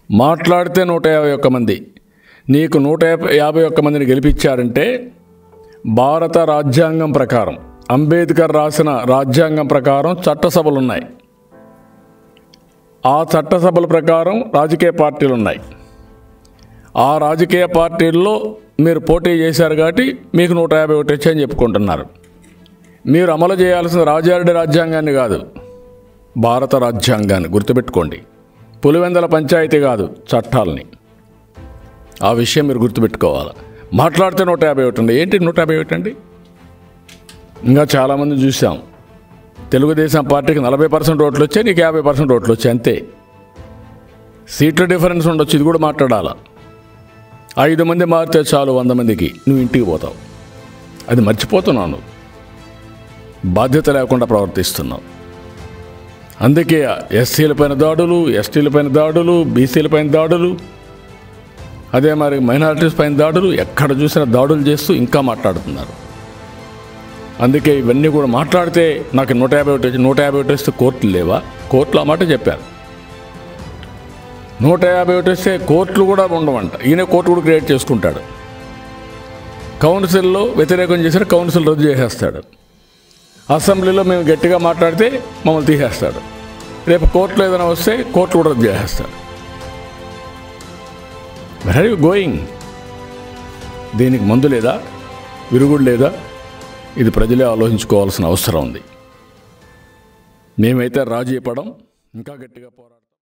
మాట్లాడితే నూట యాభై ఒక్క మంది నీకు నూట యాభై యాభై ఒక్క మందిని గెలిపించారంటే భారత రాజ్యాంగం ప్రకారం అంబేద్కర్ రాసిన రాజ్యాంగం ప్రకారం చట్టసభలు ఉన్నాయి ఆ చట్టసభల ప్రకారం రాజకీయ పార్టీలు ఉన్నాయి ఆ రాజకీయ పార్టీల్లో మీరు పోటీ చేశారు కాబట్టి మీకు నూట యాభై ఒకటి వచ్చాయని చెప్పుకుంటున్నారు మీరు అమలు చేయాల్సిన రాజారెడ్డి రాజ్యాంగాన్ని కాదు భారత రాజ్యాంగాన్ని గుర్తుపెట్టుకోండి పులివెందల పంచాయతీ కాదు చట్టాలని ఆ విషయం మీరు గుర్తుపెట్టుకోవాలి మాట్లాడితే నూట యాభై ఒకటి ఉంది ఏంటి నూట యాభై ఒకటి అండి ఇంకా చాలామంది చూసాం తెలుగుదేశం పార్టీకి నలభై పర్సెంట్ ఓట్లు వచ్చాయి నీకు యాభై పర్సెంట్ ఓట్లు వచ్చాయి అంతే సీట్ల డిఫరెన్స్ ఉండొచ్చు ఇది కూడా మాట్లాడాలా ఐదు మంది మారితే చాలు వంద మందికి నువ్వు ఇంటికి పోతావు అది మర్చిపోతున్నావు నువ్వు బాధ్యత లేకుండా ప్రవర్తిస్తున్నావు అందుకే ఎస్సీలపైన దాడులు ఎస్టీలపైన దాడులు బీసీలపైన దాడులు అదే మరి మైనారిటీస్ పైన దాడులు ఎక్కడ చూసినా దాడులు చేస్తూ ఇంకా మాట్లాడుతున్నారు అందుకే ఇవన్నీ కూడా మాట్లాడితే నాకు నూట యాభై ఒకటి నూట యాభై ఒకటి వస్తే కోర్టులు లేవా కోర్టులు ఆ మాట చెప్పారు నూట యాభై ఒకటి వస్తే కోర్టులు కూడా ఉండవంట ఈయన కోర్టు కూడా క్రియేట్ చేసుకుంటాడు కౌన్సిల్లో వ్యతిరేకం చేసిన కౌన్సిల్ రద్దు చేసేస్తాడు అసెంబ్లీలో మేము గట్టిగా మాట్లాడితే మమ్మల్ని తీసేస్తాడు రేపు కోర్టులో ఏదైనా వస్తే కోర్టు కూడా రద్దు చేసేస్తాడు వెర్ యూ గోయింగ్ దీనికి మందు లేదా విరుగుడు లేదా ఇది ప్రజలే ఆలోచించుకోవాల్సిన అవసరం ఉంది మేమైతే రాజీ పడం ఇంకా గట్టిగా పోరా